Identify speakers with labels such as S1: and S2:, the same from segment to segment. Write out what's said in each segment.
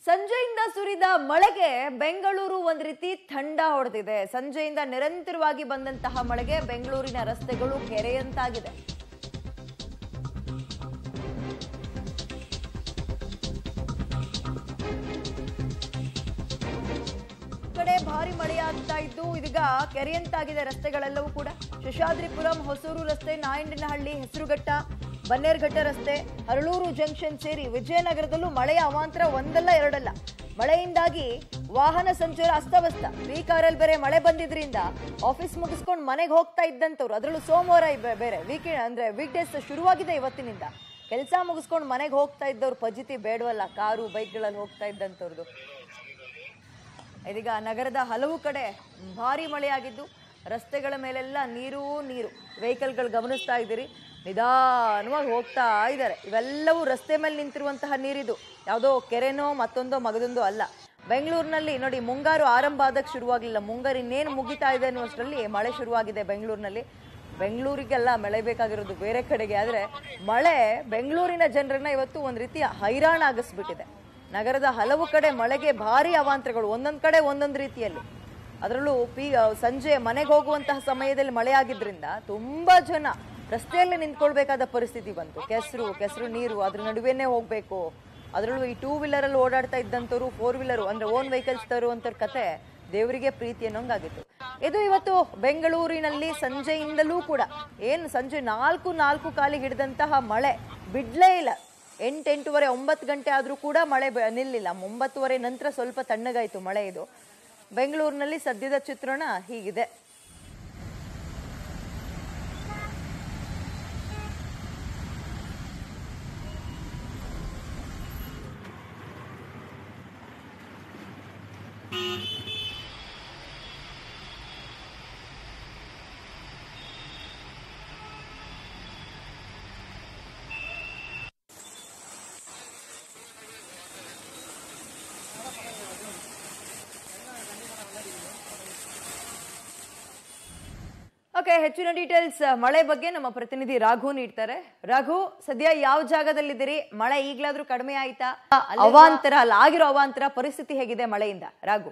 S1: ಸಂಜೆಯಿಂದ ಸುರಿದ ಮಳೆಗೆ ಬೆಂಗಳೂರು ಒಂದ್ ರೀತಿ ಥಂಡ ಹೊಡೆದಿದೆ ಸಂಜೆಯಿಂದ ನಿರಂತರವಾಗಿ ಬಂದಂತಹ ಮಳೆಗೆ ಬೆಂಗಳೂರಿನ ರಸ್ತೆಗಳು ಕೆರೆಯಂತಾಗಿದೆ ಕಡೆ ಭಾರಿ ಮಳೆಯಾಗ್ತಾ ಇದ್ದು ಇದೀಗ ಕೆರೆಯಂತಾಗಿದೆ ರಸ್ತೆಗಳೆಲ್ಲವೂ ಕೂಡ ಶೇಷಾದ್ರಿಪುರಂ ಹೊಸೂರು ರಸ್ತೆ ನಾಯಂಡನಹಳ್ಳಿ ಹೆಸರುಘಟ್ಟ ಬನ್ನೇರ್ಘಟ್ಟ ರಸ್ತೆ ಹರಳೂರು ಜಂಕ್ಷನ್ ಸೇರಿ ವಿಜಯನಗರದಲ್ಲೂ ಮಳೆಯ ಅವಾಂತರ ಒಂದಲ್ಲ ಎರಡಲ್ಲ ಮಳೆಯಿಂದಾಗಿ ವಾಹನ ಸಂಚಾರ ಅಸ್ತವ್ಯಸ್ತ ಈ ಕಾರಲ್ಲಿ ಬೇರೆ ಮಳೆ ಬಂದಿದ್ರಿಂದ ಆಫೀಸ್ ಮುಗಿಸ್ಕೊಂಡು ಮನೆಗೆ ಹೋಗ್ತಾ ಇದ್ದಂಥವ್ರು ಅದರಲ್ಲೂ ಸೋಮವಾರ ಇಬ- ಬೇರೆ ವೀಕೆಂಡ್ ಅಂದ್ರೆ ವೀಕ್ ಡೇಸ್ ಶುರುವಾಗಿದೆ ಇವತ್ತಿನಿಂದ ಕೆಲಸ ಮುಗಿಸ್ಕೊಂಡು ಮನೆಗೆ ಹೋಗ್ತಾ ಇದ್ದವ್ರು ಪಜಿತಿ ಬೇಡವಲ್ಲ ಕಾರು ಬೈಕ್ಗಳಲ್ಲಿ ಹೋಗ್ತಾ ಇದ್ದಂಥವ್ರದ್ದು ಇದೀಗ ನಗರದ ಹಲವು ಕಡೆ ಭಾರಿ ಮಳೆಯಾಗಿದ್ದು ರಸ್ತೆಗಳ ಮೇಲೆಲ್ಲ ನೀರು ನೀರು ವೆಹಿಕಲ್ಗಳು ಗಮನಿಸ್ತಾ ಇದ್ದೀರಿ ನಿಧಾನವಾಗಿ ಹೋಗ್ತಾ ಇದ್ದಾರೆ ಇವೆಲ್ಲವೂ ರಸ್ತೆ ಮೇಲೆ ನಿಂತಿರುವಂತಹ ನೀರಿದು ಯಾವುದೋ ಕೆರೆನೋ ಮತ್ತೊಂದೋ ಮಗದೊಂದೋ ಅಲ್ಲ ಬೆಂಗಳೂರಿನಲ್ಲಿ ನೋಡಿ ಮುಂಗಾರು ಆರಂಭ ಆದಕ್ಕೆ ಶುರುವಾಗಲಿಲ್ಲ ಮುಂಗಾರು ಇನ್ನೇನು ಮುಗಿತಾ ಇದೆ ಅನ್ನುವಷ್ಟರಲ್ಲಿ ಮಳೆ ಶುರುವಾಗಿದೆ ಬೆಂಗಳೂರಿನಲ್ಲಿ ಬೆಂಗಳೂರಿಗೆಲ್ಲ ಮಳೆ ಬೇಕಾಗಿರೋದು ಬೇರೆ ಕಡೆಗೆ ಆದರೆ ಮಳೆ ಬೆಂಗಳೂರಿನ ಜನರನ್ನ ಇವತ್ತು ಒಂದು ರೀತಿ ಹೈರಾಣ ಆಗಿಸ್ಬಿಟ್ಟಿದೆ ನಗರದ ಹಲವು ಕಡೆ ಮಳೆಗೆ ಭಾರಿ ಅವಾಂತರಗಳು ಒಂದೊಂದು ಕಡೆ ಒಂದೊಂದು ರೀತಿಯಲ್ಲಿ ಅದರಲ್ಲೂ ಪಿ ಸಂಜೆ ಮನೆಗೆ ಹೋಗುವಂತಹ ಸಮಯದಲ್ಲಿ ಮಳೆ ಆಗಿದ್ರಿಂದ ತುಂಬಾ ಜನ ರಸ್ತೆಯಲ್ಲೇ ನಿಂತ್ಕೊಳ್ಬೇಕಾದ ಪರಿಸ್ಥಿತಿ ಬಂತು ಕೆಸರು ಕೆಸರು ನೀರು ಅದ್ರ ನಡುವೆನೇ ಹೋಗ್ಬೇಕು ಅದರಲ್ಲೂ ಈ ಟೂ ವೀಲರಲ್ಲಿ ಓಡಾಡ್ತಾ ಇದ್ದಂಥವ್ರು ಫೋರ್ ವೀಲರು ಅಂದ್ರೆ ಓನ್ ವೆಹಿಕಲ್ಸ್ ತರುವಂಥವ್ರ ಕತೆ ದೇವರಿಗೆ ಪ್ರೀತಿ ಅನ್ನೋಂಗಾಗಿತ್ತು ಇದು ಇವತ್ತು ಬೆಂಗಳೂರಿನಲ್ಲಿ ಸಂಜೆಯಿಂದಲೂ ಕೂಡ ಏನು ಸಂಜೆ ನಾಲ್ಕು ನಾಲ್ಕು ಕಾಲಿಗೆ ಹಿಡಿದಂತಹ ಮಳೆ ಬಿಡ್ಲೇ ಇಲ್ಲ ಎಂಟು ಎಂಟೂವರೆ ಒಂಬತ್ತು ಗಂಟೆ ಆದರೂ ಕೂಡ ಮಳೆ ಬ- ನಿಲ್ಲಿಲ್ಲ ಒಂಬತ್ತುವರೆ ನಂತರ ಸ್ವಲ್ಪ ತಣ್ಣಗಾಯಿತು ಮಳೆ ಇದು ಬೆಂಗಳೂರಿನಲ್ಲಿ ಸದ್ಯದ ಚಿತ್ರಣ ಹೀಗಿದೆ ಓಕೆ ಹೆಚ್ಚಿನ ಡೀಟೇಲ್ಸ್ ಮಳೆ ಬಗ್ಗೆ ನಮ್ಮ ಪ್ರತಿನಿಧಿ ರಾಘು ನೀಡ್ತಾರೆ ರಾಘು ಸದ್ಯ ಯಾವ ಜಾಗದಲ್ಲಿದ್ದೀರಿ ಮಳೆ ಈಗ್ಲಾದ್ರೂ ಕಡಿಮೆ ಆಯ್ತಾ ಅವಾಂತರ ಅಲ್ಲ ಆಗಿರೋ ಅವಾಂತರ ಪರಿಸ್ಥಿತಿ ಹೇಗಿದೆ ಮಳೆಯಿಂದ ರಾಘು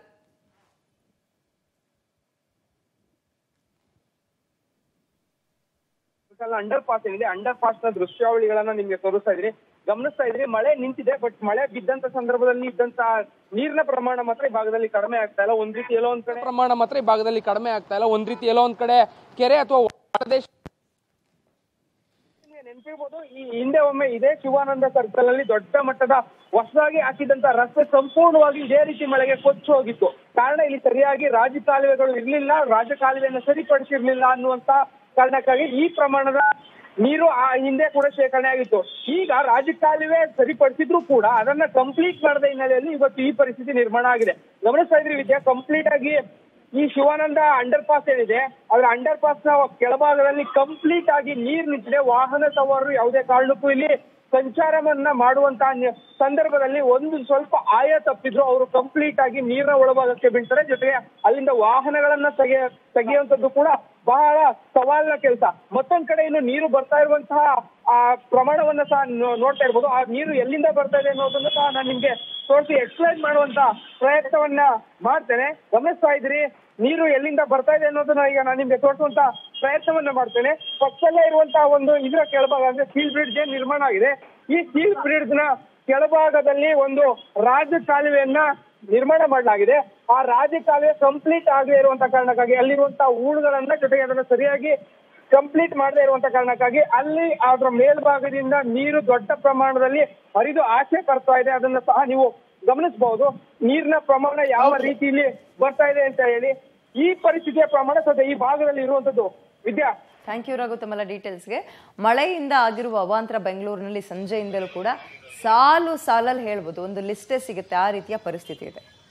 S2: ಅಂಡರ್ ಪಾಸ್ ಏನಿದೆ ಅಂಡರ್ ಪಾಸ್ ನ ದೃಶ್ಯಾವಳಿಗಳನ್ನ ನಿಮ್ಗೆ ತೋರಿಸ್ತಾ ಇದ್ರಿ ಗಮನಿಸ್ತಾ ಇದ್ರಿ ಮಳೆ ನಿಂತಿದೆ ಬಟ್ ಮಳೆ ಬಿದ್ದಂತ ಸಂದರ್ಭದಲ್ಲಿ ಇದ್ದಂತ ನೀರಿನ ಪ್ರಮಾಣ ಮಾತ್ರ ಈ ಭಾಗದಲ್ಲಿ ಕಡಿಮೆ ಆಗ್ತಾ ಇಲ್ಲ ಒಂದ್ ರೀತಿ ಎಲ್ಲೋ ಒಂದ್ ಕಡೆ
S3: ಪ್ರಮಾಣ ಮಾತ್ರ ಈ ಭಾಗದಲ್ಲಿ ಕಡಿಮೆ ಆಗ್ತಾ ಇಲ್ಲ ಒಂದ್ ರೀತಿ ಎಲ್ಲೋ ಒಂದ್ ಕಡೆ ಕೆರೆ ಅಥವಾ ಪ್ರದೇಶ
S2: ನಿಮ್ಗೆ ನೆನ್ಪಿರ್ಬೋದು ಈ ಹಿಂದೆ ಒಮ್ಮೆ ಇದೇ ಶಿವಾನಂದ ಸರ್ಕಲ್ ಅಲ್ಲಿ ದೊಡ್ಡ ಮಟ್ಟದ ಹೊಸದಾಗಿ ಹಾಕಿದಂತ ರಸ್ತೆ ಸಂಪೂರ್ಣವಾಗಿ ಇದೇ ರೀತಿ ಮಳೆಗೆ ಕೊಚ್ಚಿ ಹೋಗಿತ್ತು ಕಾರಣ ಇಲ್ಲಿ ಸರಿಯಾಗಿ ರಾಜಕಾಲುವೆಗಳು ಇರ್ಲಿಲ್ಲ ರಾಜಕಾಲುವೆಯನ್ನು ಸರಿಪಡಿಸಿರ್ಲಿಲ್ಲ ಅನ್ನುವಂತ ಕಾರಣಕ್ಕಾಗಿ ಈ ಪ್ರಮಾಣದ ನೀರು ಆ ಹಿಂದೆ ಕೂಡ ಶೇಖರಣೆ ಆಗಿತ್ತು ಈಗ ರಾಜಕಾಲುವೆ ಸರಿಪಡಿಸಿದ್ರು ಕೂಡ ಅದನ್ನ ಕಂಪ್ಲೀಟ್ ಮಾಡದ ಹಿನ್ನೆಲೆಯಲ್ಲಿ ಇವತ್ತು ಈ ಪರಿಸ್ಥಿತಿ ನಿರ್ಮಾಣ ಆಗಿದೆ ಗಮನಿಸ್ತಾ ಇದ್ರಿ ವಿದ್ಯಾ ಕಂಪ್ಲೀಟ್ ಆಗಿ ಈ ಶಿವಾನಂದ ಅಂಡರ್ ಪಾಸ್ ಏನಿದೆ ಅದರ ಅಂಡರ್ ಪಾಸ್ ನ ಕೆಳಭಾಗದಲ್ಲಿ ಕಂಪ್ಲೀಟ್ ಆಗಿ ನೀರ್ ನಿಂತಿದೆ ವಾಹನ ಸವಾರರು ಯಾವುದೇ ಕಾರಣಕ್ಕೂ ಇಲ್ಲಿ ಸಂಚಾರವನ್ನ ಮಾಡುವಂತ ನಿ- ಸಂದರ್ಭದಲ್ಲಿ ಒಂದು ಸ್ವಲ್ಪ ಆಯ ತಪ್ಪಿದ್ರು ಅವರು ಕಂಪ್ಲೀಟ್ ಆಗಿ ನೀರಿನ ಒಳಭಾಗಕ್ಕೆ ಬೀಳ್ತಾರೆ ಜೊತೆಗೆ ಅಲ್ಲಿಂದ ವಾಹನಗಳನ್ನ ತೆಗೆ ತೆಗೆಯುವಂತದ್ದು ಕೂಡ ಬಹಳ ಸವಾಲಿನ ಕೆಲಸ ಮತ್ತೊಂದ್ ಕಡೆ ಇನ್ನು ನೀರು ಬರ್ತಾ ಇರುವಂತಹ ಆ ಪ್ರಮಾಣವನ್ನ ಸಹ ನೋ- ನೋಡ್ತಾ ಇರ್ಬೋದು ಆ ನೀರು ಎಲ್ಲಿಂದ ಬರ್ತಾ ಇದೆ ಅನ್ನೋದನ್ನ ಸಹ ನಾನು ನಿಮ್ಗೆ ತೋರಿಸಿ ಎಕ್ಸ್ಪ್ಲೈನ್ ಮಾಡುವಂತ ಪ್ರಯತ್ನವನ್ನ ಮಾಡ್ತೇನೆ ಗಮನಿಸ್ತಾ ಇದ್ರಿ ನೀರು ಎಲ್ಲಿಂದ ಬರ್ತಾ ಇದೆ ಅನ್ನೋದನ್ನ ಈಗ ನಾನು ನಿಮ್ಗೆ ತೋರಿಸುವಂತ ಪ್ರಯತ್ನವನ್ನ ಮಾಡ್ತೇನೆ ಪಕ್ಕದಲ್ಲೇ ಇರುವಂತಹ ಒಂದು ಇದರ ಕೆಳಭಾಗ ಅಂದ್ರೆ ಸ್ಟೀಲ್ ಬ್ರಿಡ್ಜ್ ಏನ್ ನಿರ್ಮಾಣ ಆಗಿದೆ ಈ ಸ್ಟೀಲ್ ಬ್ರಿಡ್ಜ್ ನ ಕೆಳಭಾಗದಲ್ಲಿ ಒಂದು ರಾಜ ಕಾಲುವೆಯನ್ನ ನಿರ್ಮಾಣ ಮಾಡಲಾಗಿದೆ ಆ ರಾಜ ಕಾಲುವೆ ಕಂಪ್ಲೀಟ್ ಆಗದೆ ಇರುವಂತ ಕಾರಣಕ್ಕಾಗಿ ಅಲ್ಲಿರುವಂತಹ ಊರುಗಳನ್ನ ಜೊತೆಗೆ ಅದನ್ನ ಸರಿಯಾಗಿ ಕಂಪ್ಲೀಟ್ ಮಾಡದೇ ಇರುವಂತ ಕಾರಣಕ್ಕಾಗಿ ಅಲ್ಲಿ ಅದರ ಮೇಲ್ಭಾಗದಿಂದ ನೀರು ದೊಡ್ಡ ಪ್ರಮಾಣದಲ್ಲಿ ಹರಿದು ಆಚೆ ಬರ್ತಾ ಇದೆ ಅದನ್ನ ಸಹ ನೀವು ಗಮನಿಸಬಹುದು ನೀರಿನ ಪ್ರಮಾಣ ಯಾವ ರೀತಿಯಲ್ಲಿ ಬರ್ತಾ ಇದೆ ಅಂತ ಹೇಳಿ ಈ ಪರಿಸ್ಥಿತಿಯ ಪ್ರಮಾಣ ಸದ್ಯ ಈ ಭಾಗದಲ್ಲಿ ಇರುವಂತದ್ದು ವಿದ್ಯಾ
S1: ಥ್ಯಾಂಕ್ ಯು ರಾಘು ತಮ್ಮೆಲ್ಲ ಡೀಟೇಲ್ಸ್ಗೆ ಮಳೆಯಿಂದ ಆಗಿರುವ ಅವಾಂತರ ಬೆಂಗಳೂರಿನಲ್ಲಿ ಸಂಜೆಯಿಂದಲೂ ಕೂಡ ಸಾಲು ಸಾಲಲ್ಲಿ ಹೇಳ್ಬೋದು ಒಂದು ಲಿಸ್ಟೇ ಸಿಗುತ್ತೆ ಆ ರೀತಿಯ ಪರಿಸ್ಥಿತಿ ಇದೆ